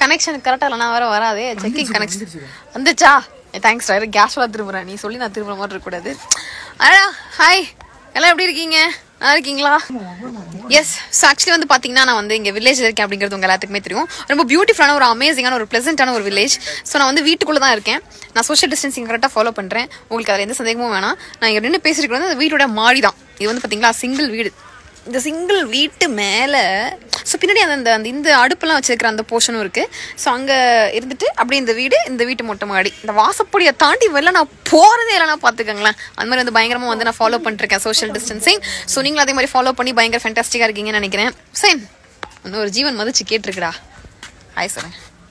Connection கரெக்டா இல்லைனா வேற வராதே செக்கிங் கனெக்ஷன் வந்துச்சா தேங்க்ஸ் சார் கேஸ் வர திரும்புறேன் நீ சொல்லி நான் திரும்புற மாதிரி இருக்கக்கூடாது அடா ஹாய் எல்லாம் எப்படி இருக்கீங்க நல்லா இருக்கீங்களா எஸ் ஸோ ஆக்சுவலி வந்து பார்த்தீங்கன்னா நான் வந்து இங்கே வில்லேஜ் இருக்கேன் அப்படிங்கிறது உங்க எல்லாத்துக்குமே தெரியும் ரொம்ப பியூட்டிஃபுல்லான ஒரு அமேசிங்கான ஒரு ப்ளசண்ட்டான ஒரு வில்லேஜ் ஸோ நான் வந்து வீட்டுக்குள்ளே தான் இருக்கேன் நான் சோஷியல் டிஸ்டன்சிங் கரெக்டாக ஃபாலோ பண்ணுறேன் உங்களுக்கு அதில் எந்த சந்தேகமும் வேணாம் நான் இங்கே நின்று பேசிட்டு வந்து அந்த வீட்டோட மாடி தான் இது வந்து பார்த்தீங்களா சிங்கிள் வீடு இந்த சிங்கிள் வீட்டு மேலே ஸோ பின்னாடி அந்த அந்த அந்த இந்த அடுப்பெல்லாம் வச்சிருக்கிற அந்த போர்ஷனும் இருக்குது ஸோ அங்கே இருந்துட்டு அப்படியே இந்த வீடு இந்த வீட்டு மொட்டை மாடி இந்த வாசப்படியை தாண்டி வெளில நான் போகிறதே இல்லைனா பார்த்துக்கங்களேன் அந்த மாதிரி வந்து பயங்கரமாக வந்து நான் ஃபாலோ பண்ணிருக்கேன் சோஷியல் டிஸ்டன்சிங் ஸோ நீங்களும் அதே மாதிரி ஃபாலோ பண்ணி பயங்கர ஃபேண்டாஸ்டிக்காக இருக்கீங்கன்னு நினைக்கிறேன் சேம் இன்னும் ஒரு ஜீவன் மதிச்சு கேட்டிருக்குடா ஹாய் சார்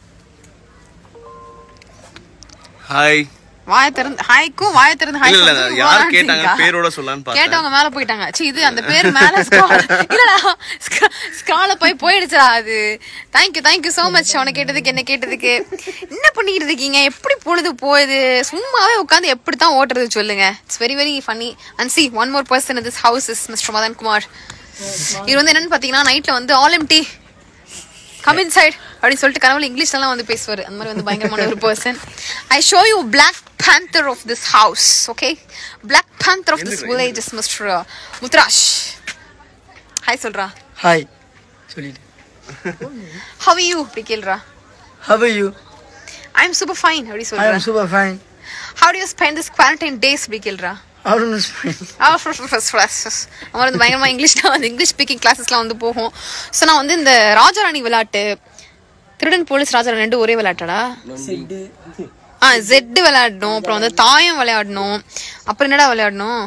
ஹாய் வாய திறந்து ஹாய்க்கும் வாய திறந்து ஹாய் இல்ல இல்ல சொல்றது யார் வாரான்னு கேட்டாங்க இருக்கா? பேரோட சொல்லலான்னு பார்த்தேன் கேட்டவங்க மேல போயிட்டாங்க சி இது அந்த பேர் மேல ஸ்க்ரால் இல்லடா ஸ்க்ரால போய் போயிடுச்சுடா அது தேங்க்யூ தேங்க்யூ so மச் அவனை கேட்டதுக்கு என்ன கேட்டதுக்கு என்ன பண்ணிட்டு இருக்கீங்க எப்படி பொழுது போகுது சும்மாவே உட்காந்து எப்படி தான் ஓட்டுறது சொல்லுங்க it's very very funny and see one more person this house is mister Madan Kumar இது வந்து என்னன்னு பாத்தீங்கன்னா நைட்ல வந்து all empty come inside அப்படின்னு சொல்லிட்டு கனவுல இங்கிலீஷ்லாம் வந்து பேசுவார் அந்த மாதிரி வந்து பயங்கரமான ஒரு person I show you black panther of this house okay black panther of this village is mister Mudrash hi சொல்றா ஹாய் சொல்லிட்டு ஹவ் யூ அப்படி கேள்றா how are you I'm super fine அப்படி ஐ சொல்றா am super fine how do you spend this quarantine days அப்படி கேள்றா how do you spend அவன் வந்து பயங்கரமா இங்கிலீஷ் தான் வந்து இங்கிலீஷ் ஸ்பீக்கிங் கிளாஸஸ்லாம் வந்து போகும் ஸோ நான் வந்து இந்த ராஜாராணி விளையாட்டு திருடன் போலீஸ் ராஜாராணி ரெண்டு ஒரே விளையாட்டடா ஆ ஜெட்டு விளையாடணும் அப்புறம் வந்து தாயம் விளையாடணும் அப்புறம் என்னடா விளையாடணும்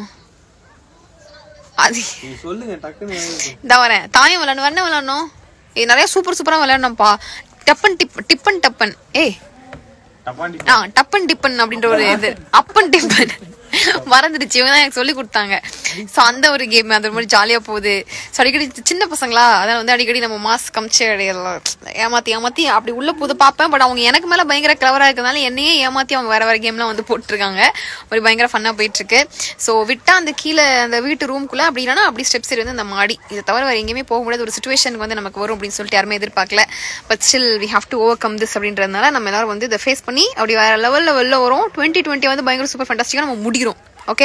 அது சொல்லுங்க டக்குன்னு இந்த வரேன் தாயம் விளையாடணும் வேற என்ன விளையாடணும் ஏய் நிறைய சூப்பர் சூப்பரா விளையாடணும்ப்பா டப்பன் டிப் டிப்பன் டப்பன் ஏய் ஆ டப்பன் டிப்பன் அப்படின்ற ஒரு இது அப்பன் டிப்பன் மறந்துடுச்சு இவங்க தான் எனக்கு சொல்லி கொடுத்தாங்க ஸோ அந்த ஒரு கேம் அது மாதிரி ஜாலியாக போகுது ஸோ அடிக்கடி சின்ன பசங்களா அதான் வந்து அடிக்கடி நம்ம மாஸ் கமிச்சு அடையலாம் ஏமாத்தி ஏமாத்தி அப்படி உள்ள போது பார்ப்பேன் பட் அவங்க எனக்கு மேலே பயங்கர கிளவராக இருக்கிறதுனால என்னையே ஏமாத்தி அவங்க வேற வேற கேம்லாம் வந்து போட்டிருக்காங்க ஒரு பயங்கர ஃபன்னாக போயிட்டு இருக்கு ஸோ விட்டா அந்த கீழே அந்த வீட்டு ரூம்குள்ளே அப்படி இல்லைன்னா அப்படி ஸ்டெப்ஸ் வந்து அந்த மாடி இதை தவிர வேறு எங்கேயுமே போக முடியாத ஒரு சுச்சுவேஷனுக்கு வந்து நமக்கு வரும் அப்படின்னு சொல்லிட்டு யாருமே எதிர்பார்க்கல but still we have to overcome this அப்படின்றதுனால நம்ம எல்லாரும் வந்து இதை ஃபேஸ் பண்ணி அப்படி வேற லெவலில் வெளில வரும் டுவெண்ட்டி டுவெண்ட்டி வந்து பயங்கர சூப்பர் ஃபண்டாஸ்டிக்காக நம்ம முடிகிறோம் ஓகே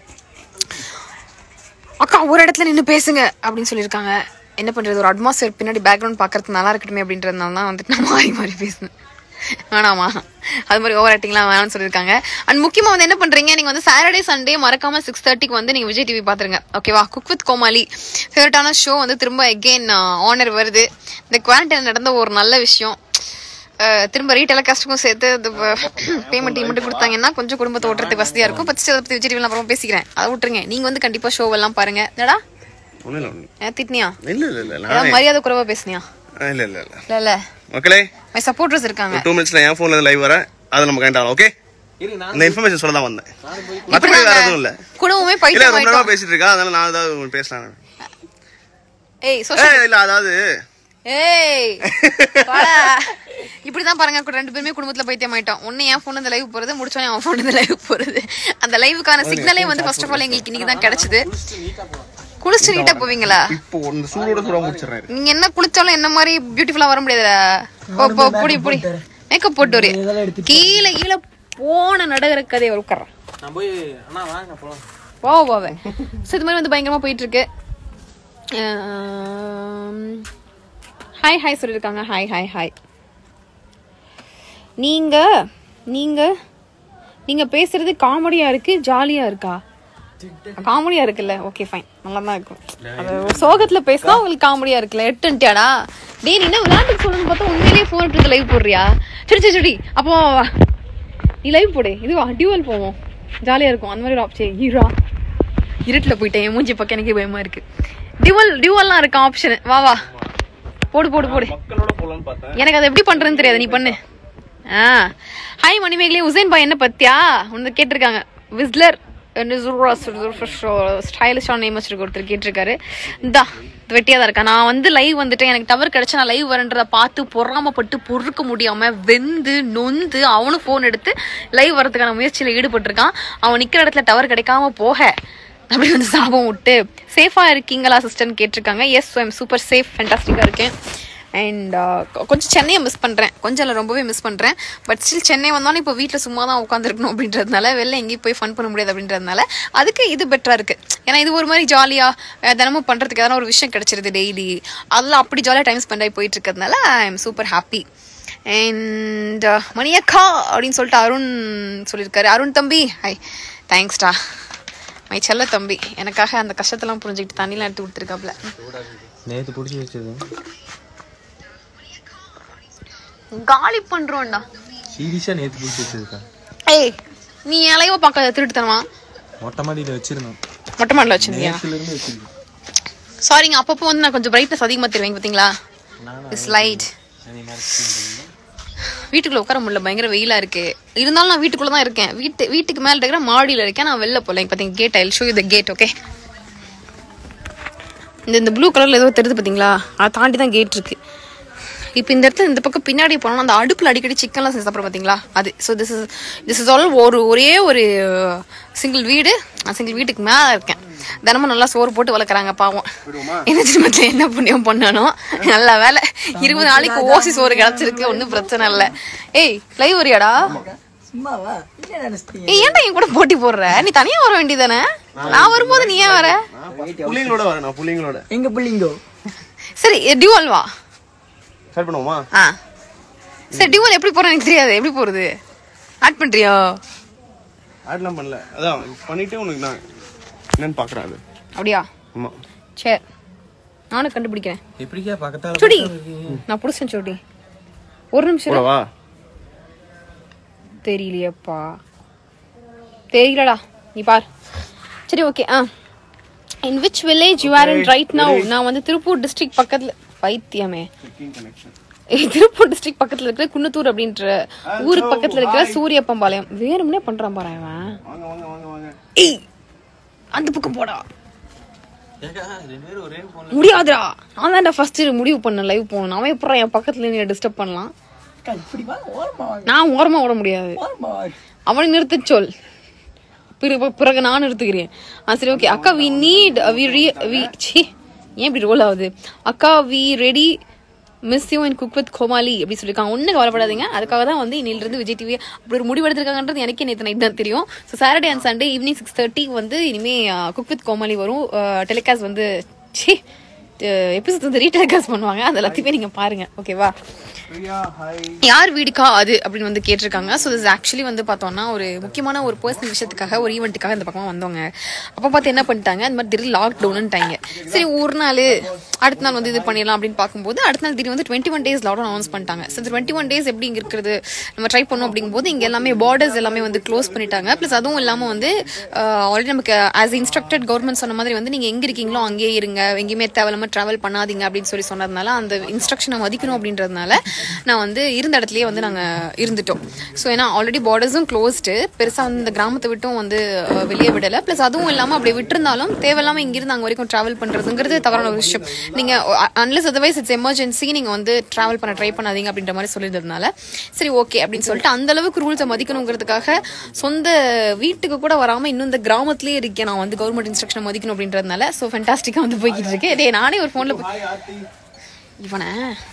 அக்கா ஒரு இடத்துல நின்று பேசுங்க அப்படின்னு சொல்லியிருக்காங்க என்ன பண்றது ஒரு அட்மாஸ்பியர் பின்னாடி பேக்ரவுண்ட் பார்க்கறதுக்கு நல்லா இருக்கட்டுமே அப்படின்றதுனால தான் வந்துட்டு நான் மாறி மாறி பேசினேன் வேணாமா அது மாதிரி ஓவர் ஆக்டிங்லாம் வேணாம்னு சொல்லியிருக்காங்க அண்ட் முக்கியமாக வந்து என்ன பண்ணுறீங்க நீங்கள் வந்து சாட்டர்டே சண்டே மறக்காம சிக்ஸ் தேர்ட்டிக்கு வந்து நீங்கள் விஜய் டிவி பார்த்துருங்க ஓகேவா குக் வித் கோமாளி ஃபேவரட்டான ஷோ வந்து திரும்ப எகெயின் ஆனர் வருது இந்த குவாரண்டைன் நடந்த ஒரு நல்ல விஷயம் அஹ் திரும்ப ரீடெலகாஸ்ட்டுக்கும் சேர்த்து இந்த பேமெண்ட் மட்டும் கொடுத்தாங்கன்னா கொஞ்சம் குடும்பத்தை ஓட்டுறதுக்கு வசதியா இருக்கும் பட் அதை பத்தி விஜய் டிவிலாம் அப்புறமா பேசிக்கிறேன் அதை விட்டுருங்க நீங்க வந்து கண்டிப்பா ஷோ எல்லாம் பாருங்க என்னடா ஒண்ணும் இல்ல ஒண்ணும் ஏன் திட்டினியா இல்ல இல்ல இல்ல ஏதாவது நான் மரியாதை குறைவா பேசுனியா இல்ல இல்ல இல்ல இல்ல இல்ல மக்களே மை சப்போர்ட்டர்ஸ் இருக்காங்க டூ மினிட்ஸ்ல என் போன்ல லைவ் வரேன் அதை நம்ம கனெக்ட் ஆகலாம் ஓகே இந்த இன்ஃபர்மேஷன் சொல்ல தான் வந்தேன் மற்றபடி வேற எதுவும் இல்ல குடும்பமே இல்ல பைத்தியம் ரொம்ப நேரமா ஆயிட்டோம் பேசிட்டு இருக்கா அதனால நான் ஏதாவது உங்களுக்கு பேசலாம் ஏய் சோஷியல் ஏய், இல்ல அதாவது ஏய் வாடா. இப்படிதான் பாருங்க கூட ரெண்டு பேருமே குடும்பத்துல பைத்தியம் ஆயிட்டோம் ஒண்ணு என் போன் இந்த லைவ் போறது முடிச்சோன்னே அவன் போன் இந்த லைவ் போறது அந்த லைவுக்கான சிக்னலே வந்து ஃபர்ஸ்ட் ஆஃப் ஆல் எங்களுக்கு இன்னைக்கு தான் கிடைச்சது குளிச்சு நீட்டா போவீங்களா இப்போ இந்த சூடோட சூடா முடிச்சிடுறேன் நீங்க என்ன குளிச்சாலும் என்ன மாதிரி பியூட்டிஃபுல்லா வர முடியாதுடா போ போ புடி புடி மேக்கப் போட்டு வரு கீழே கீழே போன நடக்கிற கதையை உட்கார்றேன் நான் போய் அண்ணா வாங்க போலாம் போவ போவேன் ஸோ இது மாதிரி வந்து பயங்கரமா போயிட்டு இருக்கு ஹாய் ஹாய் சொல்லியிருக்காங்க ஹாய் ஹாய் ஹாய் நீங்க நீங்க நீங்க பேசுறது காமெடியா இருக்கு ஜாலியா இருக்கா காமெடியா இருக்குல்ல ஓகே ஃபைன் நல்லா தான் இருக்கும் அது ஒரு சோகத்துல பேசினா உங்களுக்கு காமெடியா இருக்குல்ல எட்டுன்ட்டியாடா டேய் நீ என்ன விளையாட்டுக்கு சொல்லணும்னு பார்த்தா உண்மையிலேயே ஃபோன் எடுத்து லைவ் போடுறியா சரி சரி சரி அப்போ நீ லைவ் போடு இதுவா டியூவல் போவோம் ஜாலியா இருக்கும் அந்த மாதிரி ஒரு ஆப்ஷன் ஹீரா இருட்டில் போயிட்டேன் என் மூஞ்சி பக்கம் எனக்கே பயமா இருக்கு டியூவல் டியூவல்லாம் இருக்கு ஆப்ஷன் வா வா போடு போடு போடு மக்களோட போலான்னு பார்த்தேன் எனக்கு அதை எப்படி பண்றதுன்னு தெரியாது நீ பண்ணு ஆ ஹாய் மணிமேகலே உசேன் பாய் என்ன பத்தியா ஒன்று கேட்டிருக்காங்க விஸ்லர் ஸ்டைலிஷான நேம் வச்சிருக்க ஒருத்தர் கேட்டிருக்காரு இந்தா வெட்டியா தான் இருக்கா நான் வந்து லைவ் வந்துட்டேன் எனக்கு டவர் கிடைச்சா நான் லைவ் வரன்றத பார்த்து பொறாமப்பட்டு பொறுக்க முடியாம வெந்து நொந்து அவனும் ஃபோன் எடுத்து லைவ் வரதுக்கான முயற்சியில ஈடுபட்டிருக்கான் அவன் நிக்கிற இடத்துல டவர் கிடைக்காம போக அப்படி வந்து சாபம் விட்டு சேஃபா இருக்கீங்களா சிஸ்டர்னு கேட்டிருக்காங்க எஸ் ஐம் சூப்பர் சேஃப் ஃபேண்டாஸ்டிக்கா இருக்கேன் அண்ட் கொஞ்சம் சென்னையை மிஸ் பண்ணுறேன் கொஞ்சம் இல்லை ரொம்பவே மிஸ் பண்ணுறேன் பட் ஸ்டில் சென்னை வந்தாலும் இப்போ வீட்டில் சும்மா தான் உட்காந்துருக்கணும் அப்படின்றதுனால வெளில எங்கேயும் போய் ஃபன் பண்ண முடியாது அப்படின்றதுனால அதுக்கு இது பெட்டராக இருக்குது ஏன்னா இது ஒரு மாதிரி ஜாலியாக தினமும் பண்ணுறதுக்கு எதனா ஒரு விஷயம் கிடச்சிருது டெய்லி அதெல்லாம் அப்படி ஜாலியாக டைம் ஸ்பெண்ட் ஆகி போயிட்டு இருக்கிறதுனால I'm super happy and மணியக்கா அப்படின்னு சொல்லிட்டு அருண் சொல்லியிருக்காரு அருண் தம்பி ஹை தேங்க்ஸ்டா மை செல்ல தம்பி எனக்காக அந்த கஷ்டத்தெல்லாம் புரிஞ்சுக்கிட்டு தண்ணிலாம் எடுத்து கொடுத்துருக்காப்ல நேத்து புடிச்சு வச்சது காலி பண்றோம்டா சீரியஸா நேத்து புடிச்சு வச்சதுக்கா ஏய் நீ என் லைவ பார்க்க திருட்டுத்தனமா மொட்டை மாடியில வச்சிருந்தோம் மொட்டை மாடல வச்சிருந்தியா நேத்துல இருந்து வச்சிருக்கேன் சாரிங்க அப்பப்போ வந்து நான் கொஞ்சம் பிரைட்னஸ் அதிகமாக தெரிவேங்க பார்த்தீங்களா இஸ் லைட் வீட்டுக்குள்ள உட்கார முடியல பயங்கர வெயிலா இருக்கு இருந்தாலும் நான் வீட்டுக்குள்ள தான் இருக்கேன் வீட்டு வீட்டுக்கு மேல இருக்கிற மாடியில இருக்கேன் நான் வெளில போல பாத்தீங்க gate I show you the gate okay இந்த இந்த ப்ளூ கலர்ல ஏதோ தெரியுது பாத்தீங்களா அதை தாண்டி தான் கேட் இருக்கு இப்போ இந்த இடத்துல இந்த பக்கம் பின்னாடி போனோம்னா அந்த அடுப்பில் அடிக்கடி சிக்கன்லாம் செஞ்சு சாப்பிட்றோம் பார்த்தீங்களா அது so this is this is all ஒரு ஒரே ஒரு சிங்கிள் வீடு நான் சிங்கிள் வீட்டுக்கு மேலே இருக்கேன் தினமும் நல்லா சோறு போட்டு வளர்க்குறாங்க பாவம் என்ன ஜென்மத்தில் என்ன புண்ணியம் பண்ணானோ நல்ல வேலை இருபது நாளைக்கு ஓசி சோறு கிடச்சிருக்கு ஒன்றும் பிரச்சனை இல்லை ஏய் லைவ் வரியாடா சும்மாவா என்ன நினைச்சிட்டீங்க ஏய் ஏன்டா என் கூட போட்டி போடுற நீ தனியா வர வேண்டியதானே நான் வரும்போது நீ ஏன் வர புள்ளிங்களோட வரேன் நான் புள்ளிங்களோட எங்க பிள்ளைங்கோ சரி டியூவல் வா ஸ்டார்ட் பண்ணுவோமா ஆ சரி டியூவல் எப்படி போறேன்னு எனக்கு தெரியாது எப்படி போறது ஆட் பண்றியா ஆட்லாம் பண்ணல அதான் பண்ணிட்டு உனக்கு நான் என்னன்னு பாக்குறேன் அது அப்படியா ஆமா சரி நானும் கண்டுபிடிக்கிறேன் எப்படிக்கா பக்கத்தால சுடி நான் புடிச்சேன் சுடி ஒரு நிமிஷம் இரு. போடவா தெரியலையேப்பா தெரியலடா நீ பார் சரி okay ah in which village you are in right now நான் வந்து திருப்பூர் டிஸ்ட்ரிக்ட் பக்கத்துல பைத்தியமே ஏய், திருப்பூர் டிஸ்ட்ரிக்ட் பக்கத்துல இருக்கிற குன்னத்தூர் அப்படின்ற ஊருக்கு பக்கத்துல இருக்கிற சூரியப்பம்பாளையம் வேணும்னே பண்றான் பாரு அவன் வாங்க வாங்க வாங்க வாங்க ஏய் அந்த பக்கம் போடா ஏக்கா ரெண்டு பேரும் ஒரே போன் முடியாதுடா நான் தான்டா ஃபர்ஸ்ட் முடிவு பண்ணேன் லைவ் போகணும் அவன் எப்பறம் என் பக்கத்துல நீ டிஸ்டர்ப் பண்ணலாம் அக்கா, இப்படி வா ஓரமா வாங்க நான் ஓரமா ஓட முடியாது ஓரமா வாங்க அவனை நிறுத்த சொல் பிறகு பிறகு நான் நிறுத்துக்கிறேன் ஆ சரி ஓகே அக்கா we need we review see ஏன் இப்படி ரோல் ஆகுது அக்கா we ready miss you and cook with Comali அப்படி சொல்லியிருக்காங்க ஒன்றும் கவலைப்படாதீங்க அதுக்காக தான் வந்து இன்னிலிருந்து விஜய் டிவி அப்படி ஒரு முடிவு எடுத்திருக்காங்கன்றது எனக்கே நேற்று நைட் தான் தெரியும் so Saturday and Sunday evening six thirty வந்து இனிமே குக் வித் கோமாளி வரும் டெலிகாஸ்ட் வந்து சி எபிசோட் வந்து ரீடெலிகாஸ்ட் பண்ணுவாங்க அது எல்லாத்தையுமே நீங்கள் பாருங்க ஓகேவா யார் வீடுக்கா அது அப்படின்னு வந்து கேட்டிருக்காங்க ஸோ this ஆக்சுவலி வந்து பார்த்தோம்னா ஒரு முக்கியமான ஒரு பர்சனல் விஷயத்துக்காக ஒரு ஈவெண்ட்டுக்காக இந்த பக்கமாக வந்தவங்க அப்போ பார்த்து என்ன பண்ணிட்டாங்க இந்த மாதிரி திடீர் லாக்டவுன்ட்டாங்க சரி ஒரு நாள் அடுத்த நாள் வந்து இது பண்ணிடலாம் அப்படின்னு பார்க்கும்போது அடுத்த நாள் திடீர் வந்து twenty one days lockdown announce பண்ணிட்டாங்க ஸோ இந்த டுவெண்ட்டி ஒன் டேஸ் எப்படி இங்கே இருக்கிறது நம்ம ட்ரை பண்ணோம் அப்படிங்கும்போது இங்கே எல்லாமே பார்டர்ஸ் எல்லாமே வந்து க்ளோஸ் பண்ணிட்டாங்க ப்ளஸ் அதுவும் இல்லாமல் வந்து ஆல்ரெடி நமக்கு ஆஸ் இன்ஸ்ட்ரக்டட் கவர்மெண்ட் சொன்ன மாதிரி வந்து நீங்கள் எங்கே இருக்கீங்களோ அங்கேயே இருங்க எங்கேயுமே தேவையில்லாமல் ட்ராவல் பண்ணாதீங்க அப்படின்னு சொல்லி சொன்னதுனால அந்த இன்ஸ்ட்ரக்ஷனை மதிக்கணும் அப்படின்றதுனால நான் வந்து இருந்த இடத்துலயே வந்து நாங்கள் இருந்துட்டோம் ஸோ ஏன்னா ஆல்ரெடி பார்டர்ஸும் க்ளோஸ்டு பெருசாக அந்த கிராமத்தை விட்டும் வந்து அஹ், வெளியே விடலை ப்ளஸ் அதுவும் இல்லாமல் அப்படி விட்டுருந்தாலும் தேவையில்லாமல் இங்கிருந்து அங்கே வரைக்கும் ட்ராவல் பண்ணுறதுங்கிறது தவறான ஒரு விஷயம் நீங்கள் அன்லஸ் அதர்வைஸ் இட்ஸ் எமர்ஜென்சி நீங்கள் வந்து ட்ராவல் பண்ண ட்ரை பண்ணாதீங்க அப்படின்ற மாதிரி சொல்லியிருந்ததுனால சரி ஓகே அப்படின்னு சொல்லிட்டு அந்த அளவுக்கு ரூல்ஸை மதிக்கணுங்கிறதுக்காக சொந்த வீட்டுக்கு கூட வராமல் இன்னும் இந்த கிராமத்துலேயே இருக்கேன் நான் வந்து கவர்மெண்ட் இன்ஸ்ட்ரக்ஷன் மதிக்கணும் அப்படின்றதுனால ஸோ ஃபென்டாஸ்டிக்காக வந்து போய்கிட்டு இருக்கேன் டேய் நானே ஒரு ஃபோனில் இவனை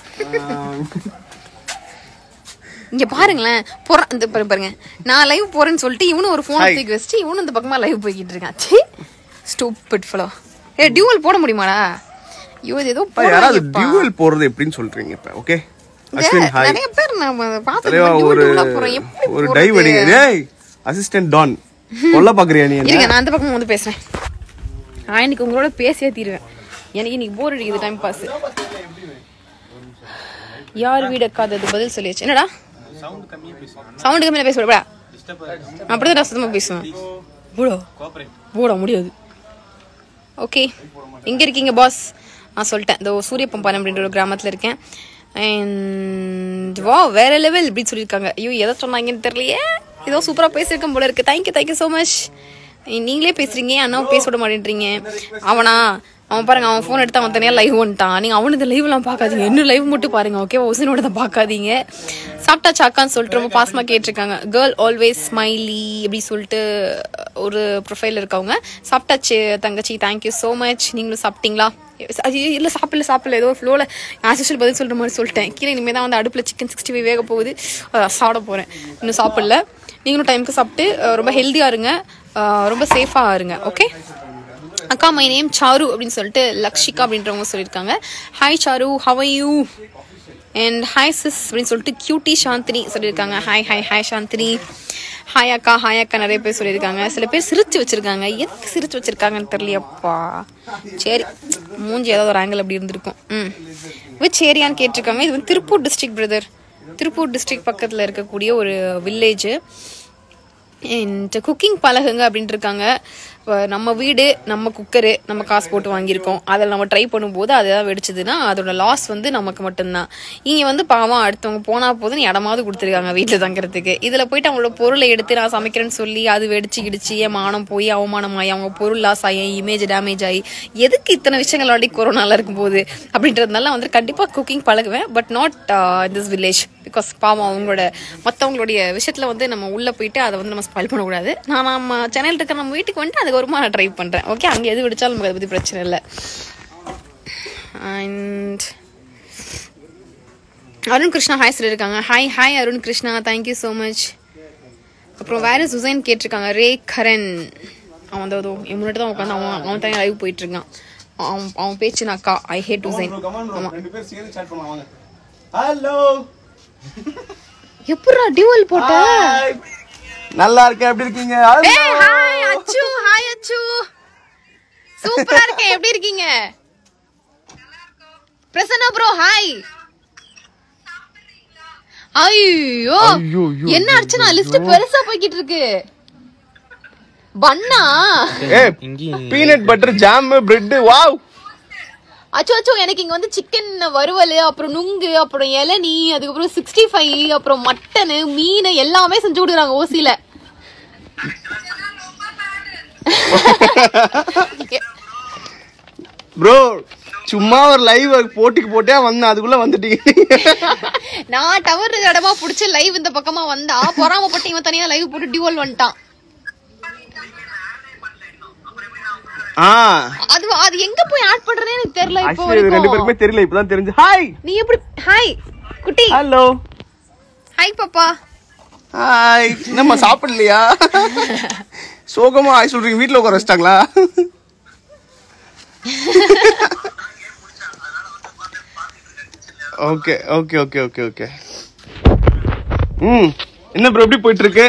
இங்க பாருங்களேன் போற இந்த பாரு- பாருங்க நான் லைவ் போறேன்னு சொல்லிட்டு இவனும் ஒரு போன் தூக்கி வச்சுட்டு இவனும் இந்த பக்கமா லைவ் போய்கிட்டு இருக்கான் see stupid follow a duel போட முடியுமாடா ஐயோ இது ஏதோ யாராவது போடுறாங்கப்பா. டியூவல் போறது எப்படின்னு சொல்றீங்க இப்ப ஓகே இந்த அஸ்வின் ஹாய் நிறைய பேர் நான் பார்த்து தலைவா ஒரு போறேன் எப்படி ஒரு போடுறது? டைவ் அடிங்க டேய் அசிஸ்டன்ட் டான் கொல்ல பாக்குறியா நீ என்ன இருங்க நான் அந்த பக்கம் வந்து பேசுறேன் நான் இன்னைக்கு உங்களோட பேசியே தீருவேன் எனக்கு இன்னைக்கு போர் அடிக்குது டைம் பாஸ் யார் வீடு அக்காதது பதில் சொல்லியாச்சு என்னடா சவுண்டு கம்மியில பேச விடா அப்படிதான் சுத்தமா பேசுவேன் போடா போடா முடியாது ஓகே எங்க இருக்கீங்க பாஸ் நான் சொல்லிட்டேன் இந்த சூரியப்பம்பாலம் அப்படின்ற ஒரு கிராமத்துல இருக்கேன் அண்ட் வா வேற லெவல் இப்படி சொல்லியிருக்காங்க ஐயோ எதை சொன்னாங்கன்னு தெரியலையே ஏதோ சூப்பரா பேசியிருக்கேன் போல இருக்கு தேங்க்யூ தேங்க்யூ ஸோ மச் நீங்களே பேசுறீங்க அண்ணாவும் பேச விட மாட்டேன்றீங்க அவனா அவன் பாருங்க அவன் ஃபோன் எடுத்து அவன் தனியாக லைவ் வந்துட்டான் நீங்கள் அவனுக்கு லைவ்லாம் பார்க்காதீங்க இன்னும் லைவ் மட்டும் பாருங்க ஓகே ஒசனோட தான் பார்க்காதீங்க சாப்பிட்டாச்சாக்கான்னு சொல்லிட்டு ரொம்ப பாசமா கேட்டிருக்காங்க கேர்ள் ஆல்வேஸ் ஸ்மைலி அப்படி சொல்லிட்டு ஒரு ப்ரொஃபைல் இருக்கவங்க சாப்பிட்டாச்சு தங்கச்சி தேங்க்யூ ஸோ மச் நீங்களும் சாப்பிட்டீங்களா ஐயோ, இல்ல சாப்பிடல சாப்பிடல ஏதோ ஃப்ளோல ஆசிஷல் பதில் சொல்ற மாதிரி சொல்லிட்டேன் கீழே இனிமேல் தான் வந்து அடுப்பில் சிக்கன் சிக்ஸ்டி ஃபைவ் வேக போகுது அஹ் சாப்பிட போறேன் இன்னும் சாப்பிடல நீங்களும் டைமுக்கு சாப்பிட்டு அஹ் ரொம்ப ஹெல்த்தியா இருங்க அஹ் ரொம்ப சேஃபா இருங்க ஓகே அக்கா மை நேம் சாரு அப்படின்னு சொல்லிட்டு லக்ஷிகா அப்படின்றவங்க சொல்லியிருக்காங்க hi Charu how you and hi sis அப்படின்னு சொல்லிட்டு கியூட்டி சாந்தினி சொல்லியிருக்காங்க hi hi hi Chandini hi அக்கா ஹாய் அக்கா நிறைய பேர் சொல்லியிருக்காங்க சில பேர் சிரிச்சு வச்சிருக்காங்க எதுக்கு சிரிச்சு வச்சிருக்காங்கன்னு தெரியலையப்பா சரி மூஞ்சி ஏதாவது ஒரு ஆங்கிள் அப்படி இருந்திருக்கும் ம் விச் ஏரியான்னு கேட்டிருக்காங்க இது வந்து Tiruppur district brother Tiruppur district பக்கத்தில் இருக்கக்கூடிய ஒரு வில்லேஜ் அண்ட் குக்கிங் பழகுங்க அப்படின்ட்டு இருக்காங்க வ- நம்ம வீடு நம்ம குக்கரு நம்ம காசு போட்டு வாங்கியிருக்கோம் அதில் நம்ம ட்ரை பண்ணும்போது அதுதான் வெடிச்சதுன்னா அதோட லாஸ் வந்து நமக்கு மட்டும்தான் இங்கே வந்து பாவம் அடுத்தவங்க போனா போதுன்னு இடமாவது கொடுத்துருக்காங்க வீட்டில் தங்குறதுக்கு இதில் போயிட்டு அவங்களோட பொருளை எடுத்து நான் சமைக்கிறேன்னு சொல்லி அது வெடிச்சு கிடிச்சு என் மானம் போய் அவமானம் ஆகி அவங்க பொருள் லாஸ் ஆகி இமேஜ் டேமேஜ் ஆகி எதுக்கு இத்தனை விஷயங்கள் ஆடி கொரோனால இருக்கும்போது அப்படின்றதுனால வந்து கண்டிப்பாக குக்கிங் பழகுவேன் but not this village because பாவம் அவங்களோட மற்றவங்களுடைய விஷயத்தில் வந்து நம்ம உள்ளே போயிட்டு அதை வந்து நம்ம ஸ்பாயில் பண்ணக்கூடாது நான் நம்ம சென்னையில் இருக்க நம்ம வீட்டுக்கு வந்துட்டு அதுக்கு வருமா நான் ட்ரை பண்ணுறேன் ஓகே அங்கே எது வெடிச்சாலும் நமக்கு அதை பற்றி பிரச்சனை இல்லை அண்ட் அருண் கிருஷ்ணா ஹாய் சொல்லியிருக்காங்க hi hi Arun Krishna thank you so much அப்புறம் வேற சுசைன் கேட்டிருக்காங்க ரே கரண் அவன் வந்து என் முன்னாடி தான் உட்காந்து அவன் அவன் தனியாக லைவ் போயிட்டு இருக்கான் அவன் அவன் பேச்சு நான் அக்கா ஐ ஹேட் உசைன் ஆமா ரெண்டு பேரும் சேர்ந்து chat பண்ணுவாங்க ஹலோ எப்படா டியூவல் போட்ட நல்லா இருக்கேன் எப்படி இருக்கீங்க ஏய் ஹாய் அச்சு ஹாய் அச்சு சூப்பரா இருக்கேன் எப்படி இருக்கீங்க பிரசன்னா ப்ரோ ஹாய் ஐயோ என்ன அர்ச்சனா லிஸ்ட் பெருசா போய்கிட்டு இருக்கு பண்ணா ஏய் இங்கேயும் peanut butter jam bread wow அச்சோ அச்சோ எனக்கு இங்க வந்து சிக்கன் வறுவல் அப்புறம் நுங்கு அப்புறம் இளநீ அதுக்கப்புறம் சிக்ஸ்டி ஃபைவ் அப்புறம் மட்டனு மீன் எல்லாமே செஞ்சு கொடுக்குறாங்க ஓசியில ப்ரோ சும்மா ஒரு லைவ் போட்டிக்கு போட்டே வந்தேன் அதுக்குள்ள வந்துட்டீங்க நான் டவர் இடமா புடிச்சு லைவ் இந்த பக்கமா வந்தா பொறாமப்பட்டு இவன் தனியா லைவ் போட்டு டியூவல் வந்துட்டான் ஆ அது அது எங்க போய் ஆட் பண்றதே எனக்கு தெரியல இப்போ ஆக்சுவலி ரெண்டு வரைக்கும் பேருக்குமே தெரியல இப்பதான் தெரிஞ்சு ஹாய் நீ எப்படி ஹாய் குட்டி ஹலோ ஹாய் பாப்பா ஹாய் என்னம்மா சாப்பிடலையா சோகமா ஹாய் சொல்றீங்க வீட்ல உட்கார வச்சிட்டாங்களா okay okay okay okay okay ம் என்ன ப்ரோ எப்படி போயிட்டு இருக்கு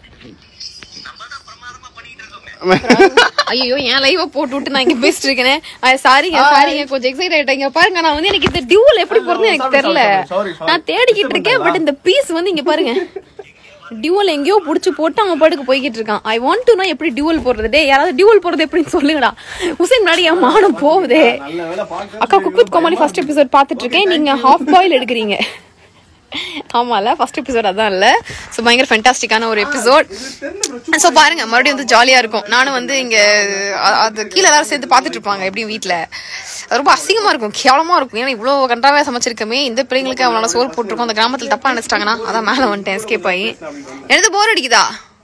ஐயோ என் லைவ போட்டு விட்டு நான் இங்க பேசிட்டு இருக்கேனே சாரிங்க சாரிங்க கொஞ்சம் எக்ஸைட் ஆயிட்டேங்க பாருங்க நான் வந்து எனக்கு இந்த டியூல் எப்படி போறது எனக்கு தெரியல நான் தேடிக்கிட்டு இருக்கேன் பட் இந்த பீஸ் வந்து இங்க பாருங்க டியூவல் எங்கேயோ புடிச்சு போட்டு அவன் பாட்டுக்கு போய்கிட்டு இருக்கான் ஐ வாண்ட் டு நோ எப்படி டியூவல் போடுறது டே யாராவது டியூவல் போடுறது எப்படின்னு சொல்லுங்கடா உசைன் முன்னாடி என் மானம் போகுதே அக்கா cook with Comali first episode பார்த்துட்டு இருக்கேன் நீங்க ஹாஃப் பாயில் எடுக்கிறீங்க ஆமால ஃபர்ஸ்ட் எபிசோட் அதான் இல்ல ஸோ பயங்கர ஃபென்டாஸ்டிக்கான ஒரு எபிசோட் ஸோ பாருங்க மறுபடியும் வந்து ஜாலியா இருக்கும் நானும் வந்து இங்க அ- அது கீழே எல்லாரும் சேர்ந்து பார்த்துட்டு இருப்பாங்க எப்படியும் வீட்ல அது ரொம்ப அசிங்கமா இருக்கும் கேவலமா இருக்கும் ஏன்னா இவ்வளவு கண்டாவே சமைச்சிருக்கமே இந்த பிள்ளைங்களுக்கு அவனால சோறு போட்டிருக்கோம் அந்த கிராமத்துல தப்பா நினைச்சிட்டாங்கன்னா அதான் மேல வந்துட்டேன் எஸ்கேப் ஆகி எனக்கு போர் அடிக்குதா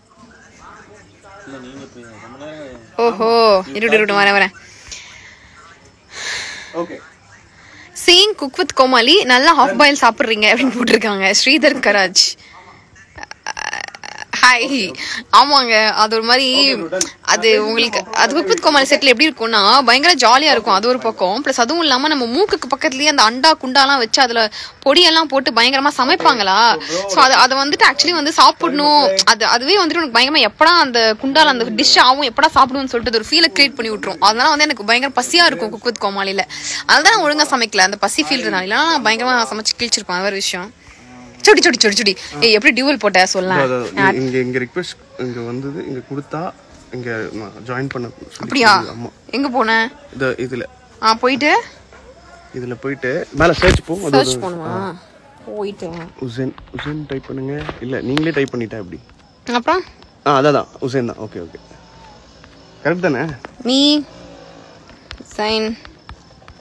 ஓஹோ இருடு இருடு வரேன் வரேன் ஓகே சீங் குக் வித் கோமாளி நல்லா ஹாஃப் பாயில் சாப்பிட்றீங்க அப்படின்னு போட்டிருக்காங்க ஸ்ரீதர் கராஜ் ஹாய் ஆமாங்க அது ஒரு மாதிரி அது உங்களுக்கு அது குக் வித் கோமாளி செட்டில் எப்படி இருக்கும்னா பயங்கர ஜாலியாக இருக்கும் அது ஒரு பக்கம் ப்ளஸ் அதுவும் இல்லாமல் நம்ம மூக்குக்கு பக்கத்துலேயே அந்த அண்டா குண்டாலாம் வச்சு அதில் பொடியெல்லாம் போட்டு பயங்கரமாக சமைப்பாங்களா ஸோ அது அதை வந்துட்டு ஆக்சுவலி வந்து சாப்பிடணும் அது அதுவே வந்துட்டு எனக்கு பயங்கரமாக எப்படா அந்த குண்டால அந்த டிஷ் ஆகும் எப்படா சாப்பிடுவோம்னு சொல்லிட்டு அது ஒரு ஃபீலை கிரியேட் பண்ணி விட்டுரும் அதனால வந்து எனக்கு பயங்கர பசியாக இருக்கும் குக் வித் கோமாளியில் அதுதான் நான் ஒழுங்காக சமைக்கல அந்த பசி ஃபீல் இருந்தாலும் இல்லைனா நான் பயங்கரமாக சமைச்சு கிழிச்சிருப்பேன் அது வேறு விஷயம் சொடி சொடி சொடி சொடி ஏய் எப்படி டியூவல் போட்ட சொல்லலாம் இங்க இங்க ரிக்வெஸ்ட் இங்க வந்தது இங்க கொடுத்தா இங்க ஜாயின் பண்ண சொல்லி அப்படியா ஆமா எங்க போன இது இதுல ஆ போயிட்டு இதுல போயிட்டு மேல சர்ச் போ அது சர்ச் பண்ணுமா போயிட்டு உசேன் உசேன் டைப் பண்ணுங்க இல்ல நீங்களே டைப் பண்ணிட்டா எப்படி அப்புறம் ஆ அதான் உசேன் தான் ஓகே ஓகே கரெக்ட் தானே நீ சைன்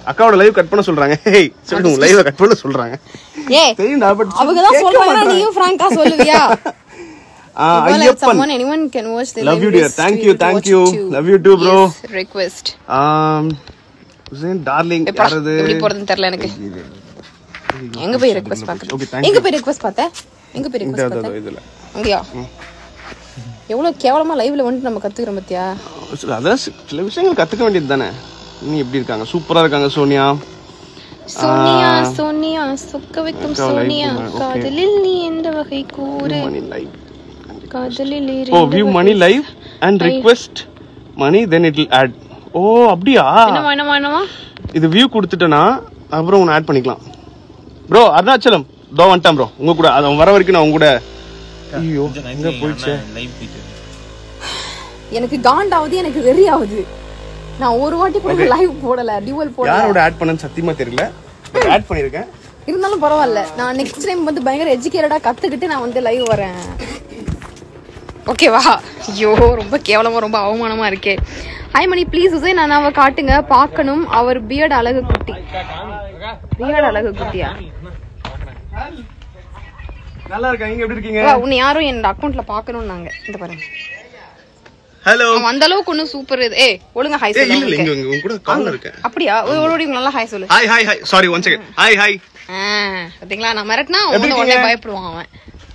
அக்காவோட லைவ் கட் பண்ண சொல்றாங்க ஹேய் சொல்லு உங்க லைவ் கட் பண்ண சொல்றாங்க ஏ தெரியும்டா பட் அவங்க தான் சொல்றாங்க நீயும் ஃப்ராங்கா சொல்லுவியா Well, if Ayyappan someone anyone can watch the Love live you, dear. list, Thank we you, would thank watch you. too. Love you too, bro. Yes, request ஆம் ஹுசைன் டார்லிங் எப்பா, யாரது எப்படி போறதுன்னு தெரியல எனக்கு எங்க போய் ரெக்வெஸ்ட் Okay, பாக்குறது thank எங்க போய் ரெக்வெஸ்ட் பார்த்த எங்க போய் இந்த ரெக்வெஸ்ட் இந்த- பார்த்த இதுல அங்கயா எவ்வளவு கேவலமா லைவ்ல வந்துட்டு நம்ம கத்துக்கிறோம் பத்தியா சில- அதான் சி- சில விஷயங்கள் கத்துக்க வேண்டியது தானே நீ எப்படி இருக்காங்க சூப்பரா இருக்காங்க சோனியா சோனியா சோனியா சொக்க வைக்கும் அக்கா, live சோனியா பண்ண, okay. காதலில் நீ எந்த வகை கூறு மணி லைவ் காதலில் ஓ வியூ மணி லைவ் அண்ட் ரிக்வெஸ்ட் மணி தென் இட் ஆட் ஓ அப்படியா என்னமா என்னமா என்னமா இது வியூ கொடுத்துட்டேனா அப்புறம் உன்னை ஆட் பண்ணிக்கலாம் ப்ரோ அருணாச்சலம் தோ வந்துட்டான் ப்ரோ உங்க கூட அது அவன் வர வரைக்கும் நான் உங்க கூட ஐயோ எங்க போயிடுச்சு லைவ் போயிட்டு எனக்கு காண்டாவது எனக்கு வெறி ஆகுது நான் ஒரு வாட்டி கூட லைவ் போடல டியூவல் போடல யாரோட ஆட் பண்ணன்னு சத்தியமா தெரியல ஆட் பண்ணிருக்கேன் இருந்தாலும் பரவாயில்ல நான் நெக்ஸ்ட் டைம் வந்து பயங்கர எஜுகேட்டடா கத்துக்கிட்டு நான் வந்து லைவ் வரேன் ஓகேவா ஐயோ ரொம்ப கேவலமா ரொம்ப அவமானமா இருக்கே ஹாய் மணி ப்ளீஸ் உசை நான் அவ காட்டுங்க பார்க்கணும் அவர் பியர்ட் அழகு குட்டி பியர்ட் அழகு குட்டியா நல்லா இருக்கேன் நீங்க எப்படி இருக்கீங்க வா, உன்னை யாரும் என்னோட அக்கௌண்ட்ல பார்க்கணும் நாங்க இந்த பாருங்க ஹலோ அவன் அந்த அளவுக்கு ஒன்றும் சூப்பர் இது ஏய் ஒழுங்கா ஹாய் ஏய் இல்ல இல்ல சொல்லு இங்க இங்க உங்க கூட கால்ல இருக்கேன் அப்படியா ஒரு ஒரு வாட்டி நல்லா ஹாய் சொல்லு hi hi hi sorry one second hi hi ஆ, பாத்தீங்களா நான் மிரட்டினா அவன் வந்து உடனே பயப்படுவான் அவன்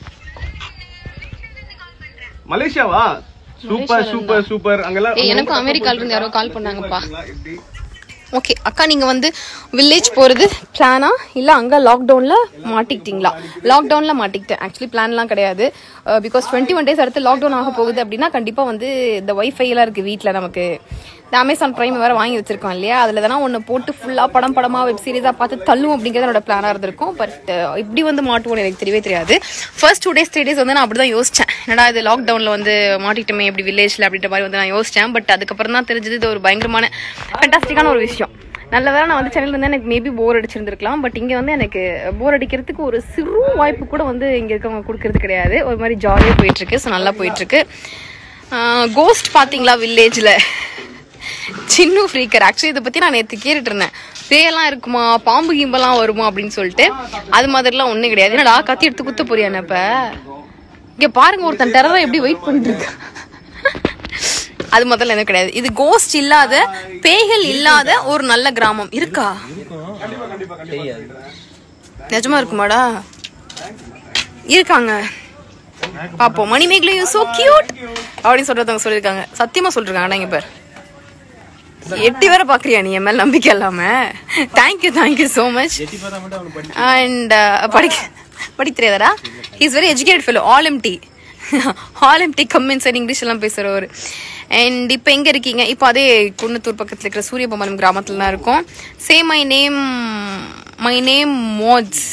மலேசியாவா சூப்பர் சூப்பர் சூப்பர் அங்கெல்லாம் ஏய், எனக்கும் அமெரிக்கால இருந்து யாரோ கால் பண்ணாங்கப்பா எப்படி ஓகே அக்கா நீங்க வந்து வில்லேஜ் போறது பிளானா இல்ல அங்க லாக்டவுன்ல மாட்டிக்கிட்டீங்களா லாக்டவுன்ல மாட்டிக்கிட்டேன் ஆக்சுவலி பிளான்லாம் கிடையாது பிகாஸ் டுவெண்ட்டி ஒன் டேஸ் அடுத்து லாக்டவுன் ஆக போகுது அப்படின்னா கண்டிப்பா வந்து இந்த ஒய்ஃபை எல்லாம் இருக்கு வீட்ல நமக்கு இந்த அமேசான் பிரைம் வேற வாங்கி வச்சிருக்கோம் இல்லையா அதுல தானே ஒன்னு போட்டு ஃபுல்லா படம் படமா வெப் சீரிஸா பார்த்து தள்ளும் அப்படிங்கிறது என்னோட பிளானா இருந்திருக்கும் பட் இப்படி வந்து மாட்டுவோம் எனக்கு தெரியவே தெரியாது first two days three days வந்து நான் அப்படிதான் யோசிச்சேன் என்னடா இது லாக்டவுன்ல வந்து மாட்டிட்டோமே இப்படி வில்லேஜ்ல அப்படின்ற மாதிரி வந்து நான் யோசிச்சேன் பட் அதுக்கப்புறம் தான் தெரிஞ்சது இது ஒரு பயங்கரமான ஃபேண்டாஸ்டிக்கான ஒரு விஷயம் நல்ல வேளை நான் வந்து சென்னையில இருந்தா எனக்கு மேபி போர் அடிச்சிருந்திருக்கலாம் பட் இங்க வந்து எனக்கு போர் அடிக்கிறதுக்கு ஒரு சிறு வாய்ப்பு கூட வந்து இங்க இருக்கவங்க கொடுக்கறது கிடையாது ஒரு மாதிரி ஜாலியாக போயிட்டு இருக்கு ஸோ நல்லா போயிட்டு இருக்கு கோஸ்ட் பாத்தீங்களா வில்லேஜ்ல சின்ன ஃப்ரீக்கர் ஆக்சுவலி இதை பத்தி நான் நேற்று கேட்டுட்டு இருந்தேன் பேயெல்லாம் இருக்குமா பாம்பு கிம்பெல்லாம் வருமா அப்படின்னு சொல்லிட்டு அது மாதிரிலாம் ஒண்ணும் கிடையாது என்னடா கத்தி எடுத்து குத்த போறியா இப்ப இங்க பாருங்க ஒருத்தன் டெரரா எப்படி வெயிட் பண்ணிட்டு இருக்கான் அது முதல்ல எதுவும் கிடையாது இது கோஸ்ட் இல்லாத பேய்கள் இல்லாத ஒரு நல்ல கிராமம் இருக்கா நிஜமா இருக்குமாடா இருக்காங்க பாப்போம் மணிமேகலை யூ சோ கியூட் அப்படின்னு சொல்றதவங்க சொல்லியிருக்காங்க சத்தியமா சொல்லிருக்காங்க ஆனா இங்க பாரு எட்டி வேற பாக்குறியா நீ என் மேல நம்பிக்கை இல்லாம தேங்க்யூ தேங்க்யூ சோ மச் எட்டி பார்த்தா மட்டும் அவனுக்கு படி அண்ட் படிக்க படிக்க தெரியாதடா is very educate fellow all empty all empty கம்மின் சார் இங்கிலீஷ் எல்லாம் பேசுறவர் அண்ட் இப்போ எங்க இருக்கீங்க இப்போ அதே குன்னத்தூர் பக்கத்துல இருக்கிற சூரியபமனம் கிராமத்துல தான் இருக்கோம் say my name my name மோட்ஸ்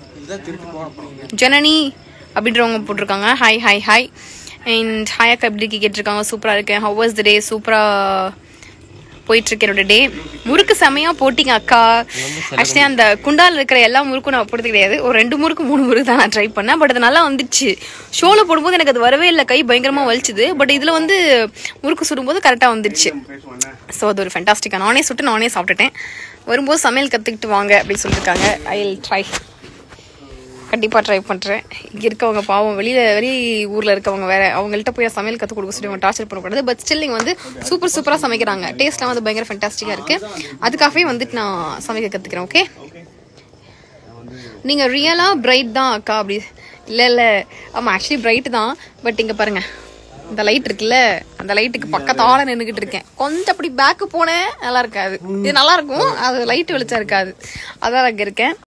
ஜனனி அப்படின்றவங்க போட்டிருக்காங்க hi hi hi and hi அக்கா எப்படி இருக்கீங்க கேட்டிருக்காங்க சூப்பராக இருக்கேன் ஹவ் வாஸ் த டே சூப்பராக போயிட்டு இருக்கு என்னோட டே முறுக்கு செமையா போட்டிங்க அக்கா ஆக்சுவலி அந்த குண்டால இருக்கிற எல்லா முறுக்கும் நான் போடுறது கிடையாது ஒரு ரெண்டு முறுக்கு மூணு முறுக்கு தான் நான் ட்ரை பண்ணேன் பட் அது நல்லா வந்துச்சு ஷோல போடும்போது எனக்கு அது வரவே இல்லை கை பயங்கரமா வலிச்சுது பட் இதுல வந்து முறுக்கு சுடும்போது கரெக்டா வந்துச்சு ஸோ அது ஒரு ஃபென்டாஸ்டிக்கா நானே சுட்டு நானே சாப்பிட்டுட்டேன் வரும்போது சமையல் கத்துக்கிட்டு வாங்க அப்படின்னு சொல்லியிருக்காங்க ஐ வில் ட்ரை கண்டிப்பாக ட்ரை பண்ணுறேன் இங்கே இருக்கவங்க பாவம் வெளியில் வெளி ஊரில் இருக்கவங்க வேற அவங்கள்ட்ட போய் சமையல் கற்றுக் கொடுக்க சொல்லி அவங்க டார்ச்சர் பண்ணக்கூடாது பட் ஸ்டில் நீங்கள் வந்து சூப்பர் சூப்பராக சமைக்கிறாங்க டேஸ்ட்லாம் வந்து பயங்கர ஃபென்டாஸ்டிக்காக இருக்குது அதுக்காகவே வந்துட்டு நான் சமைக்க கற்றுக்கிறேன் ஓகே நீங்கள் ரியலாக பிரைட் தான் அக்கா அப்படி இல்லை இல்லை ஆமாம் ஆக்சுவலி பிரைட் தான் பட் இங்கே பாருங்கள் இந்த லைட் இருக்குல்ல அந்த லைட்டுக்கு பக்கத்தால நின்றுக்கிட்டு இருக்கேன் கொஞ்சம் அப்படி பேக்கு போனேன் நல்லா இருக்காது இது நல்லா இருக்கும் அது லைட் வெளிச்சம் இருக்காது அதான் அங்கே இருக்கேன்